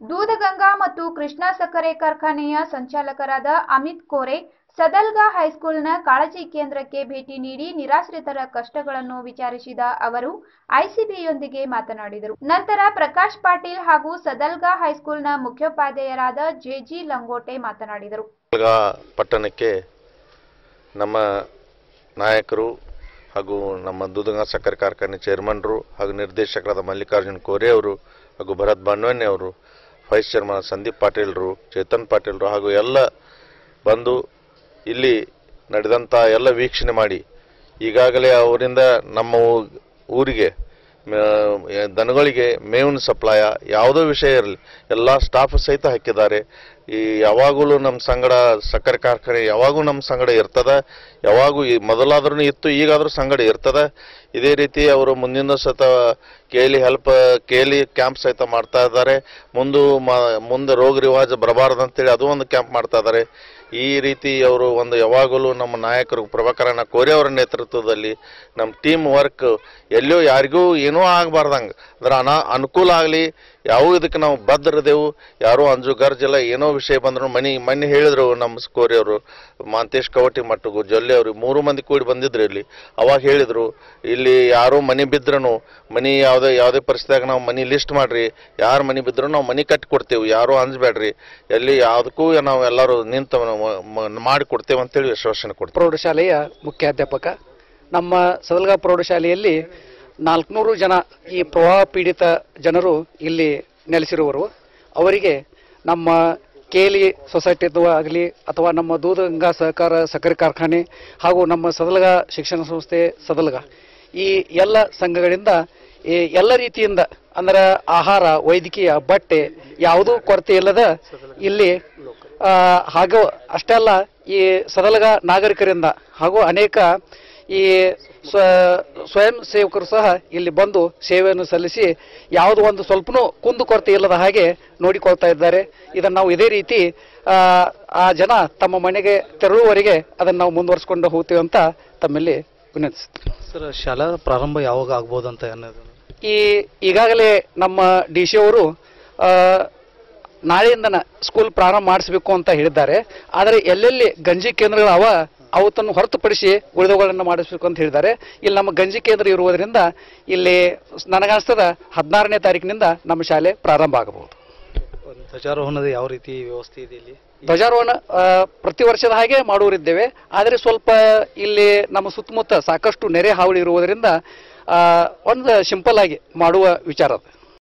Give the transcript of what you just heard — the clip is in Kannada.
ದೂದಗಂಗಾ ಮತ್ತು ಕೃಷ್ಣಾ ಸಕ್ಕರೆ ಕಾರ್ಖಾನೆಯ ಸಂಚಾಲಕರಾದ ಅಮಿತ್ ಕೋರೆ ಸದಲ್ಗಾ ಹೈಸ್ಕೂಲ್ನ ಕಾಳಜಿ ಕೇಂದ್ರಕ್ಕೆ ಭೇಟಿ ನೀಡಿ ನಿರಾಶ್ರಿತರ ಕಷ್ಟಗಳನ್ನು ವಿಚಾರಿಸಿದ ಅವರು ಐಸಿಬಿಯೊಂದಿಗೆ ಮಾತನಾಡಿದರು ನಂತರ ಪ್ರಕಾಶ್ ಪಾಟೀಲ್ ಹಾಗೂ ಸದಲ್ಗಾ ಹೈಸ್ಕೂಲ್ನ ಮುಖ್ಯೋಪಾಧ್ಯಾಯರಾದ ಜೆಜಿ ಲಂಗೋಟೆ ಮಾತನಾಡಿದರು ಕಲ್ಗಾ ಪಟ್ಟಣಕ್ಕೆ ನಮ್ಮ ನಾಯಕರು ಹಾಗೂ ನಮ್ಮ ದೂದಗಂಗಾ ಸಕ್ಕರೆ ಕಾರ್ಖಾನೆ ಚೇರ್ಮನ್ರು ಹಾಗೂ ನಿರ್ದೇಶಕರಾದ ಮಲ್ಲಿಕಾರ್ಜುನ್ ಕೋರೆ ಅವರು ಹಾಗೂ ಭರತ್ ಬಾಂಡ್ವನ್ಯ ಅವರು ವೈಸ್ ಚೇರ್ಮನ್ ಸಂದೀಪ್ ಪಾಟೀಲ್ರು ಚೇತನ್ ಪಾಟೀಲ್ರು ಹಾಗೂ ಎಲ್ಲ ಬಂದು ಇಲ್ಲಿ ನಡೆದಂಥ ಎಲ್ಲ ವೀಕ್ಷಣೆ ಮಾಡಿ ಈಗಾಗಲೇ ಅವರಿಂದ ನಮ್ಮ ಊ- ಊರಿಗೆ ಮ- ದನಗಳಿಗೆ ಮೇವಿನ ಸಪ್ಲಾಯ ಯಾವುದೋ ವಿಷಯ ಇರಲಿ ಎಲ್ಲ ಸ್ಟಾಫ್ ಸಹಿತ ಹಾಕಿದ್ದಾರೆ ಈ ಯಾವಾಗಲೂ ನಮ್ಮ ಸಂಗಡ ಸಕ್ಕರೆ ಕಾರ್ಖಾನೆ ಯಾವಾಗೂ ನಮ್ಮ ಸಂಗಡ ಇರ್ತದ ಯಾವಾಗೂ ಈ ಮೊದಲಾದ್ರೂ ಇತ್ತು ಈಗಾದ್ರೂ ಸಂಗಡ ಇರ್ತದ ಇದೇ ರೀತಿ ಅವರು ಮುಂದಿನ ಸತ ಕೇಳಿ ಹೆಲ್ಪ್ ಕೇಳಿ ಕ್ಯಾಂಪ್ ಸಹಿತ ಮಾಡ್ತಾ ಇದ್ದಾರೆ ಮುಂದೆ ಮ ಮುಂದೆ ರೋಗ ರಿವಾಜ ಬರಬಾರ್ದು ಅಂತೇಳಿ ಅದು ಒಂದು ಕ್ಯಾಂಪ್ ಮಾಡ್ತಾ ಇದ್ದಾರೆ ಈ ರೀತಿ ಅವರು ಒಂದು ಯಾವಾಗಲೂ ನಮ್ಮ ನಾಯಕರು ಪ್ರಭಾಕರಣ್ಣ ಕೋರೆ ಅವರ ನೇತೃತ್ವದಲ್ಲಿ ನಮ್ಮ ಟೀಮ್ ವರ್ಕ್ ಎಲ್ಲೋ ಯಾರಿಗೂ ಏನೂ ಆಗಬಾರ್ದಂಗೆ ಅಂದ್ರೆ ಅನಾ ಅನುಕೂಲ ಆಗಲಿ ಯಾವ ಇದಕ್ಕೆ ನಾವು ಬದ್ಧರಿದೆವು ಯಾರೋ ಅಂಜು ಗರ್ಜಿಲ್ಲ ಏನೋ ವಿಷಯ ಬಂದ್ರು ಮನಿ ಮೊನ್ನೆ ಹೇಳಿದ್ರು ನಮ್ಮ ಕೋರಿ ಅವರು ಮಾಂತೇಶ್ ಕವಟಿ ಮಟ್ಟಗು ಜೊಲ್ಲೆ ಅವರು ಮೂರು ಮಂದಿ ಕೂಡಿ ಬಂದಿದ್ರು ಇಲ್ಲಿ ಅವಾಗ ಹೇಳಿದ್ರು ಇಲ್ಲಿ ಯಾರೋ ಮನೆ ಬಿದ್ರೂ ಮನಿ ಯಾವುದೇ ಯಾವುದೇ ಪರಿಸ್ಥಿತಿಯಾಗ ನಾವು ಮನಿ ಲಿಸ್ಟ್ ಮಾಡ್ರಿ ಯಾರು ಮನಿ ಬಿದ್ರು ನಾವು ಮನಿ ಕಟ್ಟಿ ಕೊಡ್ತೇವೆ ಯಾರು ಅಂಜಬೇಡ್ರಿ ಎಲ್ಲಿ ಯಾವುದಕ್ಕೂ ನಾವು ಎಲ್ಲರೂ ನಿಂತು ಮಾಡಿ ಕೊಡ್ತೇವೆ ಅಂತೇಳಿ ವಿಶ್ವಾಸನೆ ಕೊಡ್ತೇವೆ ಪ್ರೌಢಶಾಲೆಯ ಮುಖ್ಯಾಧ್ಯಾಪಕ ನಮ್ಮ ಸದಲ್ಗಾ ಪ್ರೌಢಶಾಲೆಯಲ್ಲಿ ನಾಲ್ಕುನೂರು ಜನ ಈ ಪ್ರವಾಹ ಪೀಡಿತ ಜನರು ಇಲ್ಲಿ ನೆಲೆಸಿರುವರು ಅವರಿಗೆ ನಮ್ಮ ಕೇಲಿ ಸೊಸೈಟಿ ಆಗಲಿ ಅಥವಾ ನಮ್ಮ ದೂದಗಂಗಾ ಸಹಕಾರ ಸಕ್ಕರೆ ಕಾರ್ಖಾನೆ ಹಾಗೂ ನಮ್ಮ ಸದಲಗಾ ಶಿಕ್ಷಣ ಸಂಸ್ಥೆ ಸದಲಗಾ ಈ ಎಲ್ಲ ಸಂಘಗಳಿಂದ ಈ ಎಲ್ಲ ರೀತಿಯಿಂದ ಅಂದ್ರೆ ಆಹಾರ ವೈದ್ಯಕೀಯ ಬಟ್ಟೆ ಯಾವುದೂ ಕೊರತೆ ಇಲ್ಲದ ಇಲ್ಲಿ ಆ, ಹಾಗೂ ಅಷ್ಟೇ ಅಲ್ಲ ಈ ಸದಲಗ ನಾಗರಿಕರಿಂದ ಹಾಗೂ ಅನೇಕ ಈ ಸ್ವ ಸ್ವಯಂ ಸೇವಕರು ಸಹ ಇಲ್ಲಿ ಬಂದು ಸೇವೆಯನ್ನು ಸಲ್ಲಿಸಿ ಯಾವುದೋ ಒಂದು ಸ್ವಲ್ಪನೂ ಕುಂದು ಕೊರತೆ ಇಲ್ಲದ ಹಾಗೆ ನೋಡಿಕೊಳ್ತಾ ಇದ್ದಾರೆ ಇದನ್ನು ನಾವು ಇದೇ ರೀತಿ ಆ, ಆ ಜನ ತಮ್ಮ ಮನೆಗೆ ತೆರಳುವವರೆಗೆ ಅದನ್ನು ನಾವು ಮುಂದುವರಿಸ್ಕೊಂಡು ಹೋಗ್ತೀವಿ ಅಂತ ತಮ್ಮಲ್ಲಿ ವಿನಂತಿಸ್ತೀನಿ ಸರ್ ಶಾಲಾ ಪ್ರಾರಂಭ ಯಾವಾಗ ಆಗ್ಬೋದು ಅಂತ ಅನ್ನೋದು ಈ ಈಗಾಗಲೇ ನಮ್ಮ ಡಿ ಸಿ ಅವರು ಆ, ನಾಳೆಯಿಂದನ ಸ್ಕೂಲ್ ಪ್ರಾರಂಭ ಮಾಡಿಸಬೇಕು ಅಂತ ಹೇಳಿದ್ದಾರೆ ಆದರೆ ಎಲ್ಲೆಲ್ಲಿ ಗಂಜಿ ಕೇಂದ್ರಗಳು ಅವ ಅವತ್ತನ್ನು ಹೊರತುಪಡಿಸಿ ಉಳಿದವುಗಳನ್ನು ಮಾಡಿಸ್ಬೇಕು ಅಂತ ಹೇಳಿದ್ದಾರೆ ಇಲ್ಲಿ ನಮ್ಮ ಗಂಜಿ ಕೇಂದ್ರ ಇರುವುದರಿಂದ ಇಲ್ಲಿ ನನಗನ್ಸ್ತದ ಹದಿನಾರನೇ ತಾರೀಕಿನಿಂದ ನಮ್ಮ ಶಾಲೆ ಪ್ರಾರಂಭ ಆಗಬಹುದು ಒಂದು ಧ್ವಜಾರೋಹಣದ ಯಾವ ರೀತಿ ವ್ಯವಸ್ಥೆ ಇದೆ ಇಲ್ಲಿ ಧ್ವಜಾರೋಹಣ ಆ, ಪ್ರತಿ ವರ್ಷದ ಹಾಗೆ ಮಾಡುವರಿದ್ದೇವೆ ಆದರೆ ಸ್ವಲ್ಪ ಇಲ್ಲಿ ನಮ್ಮ ಸುತ್ತಮುತ್ತ ಸಾಕಷ್ಟು ನೆರೆ ಹಾವಳಿ ಇರುವುದರಿಂದ ಆ, ಒಂದು ಸಿಂಪಲ್ ಆಗಿ ಮಾಡುವ ವಿಚಾರ ಅದು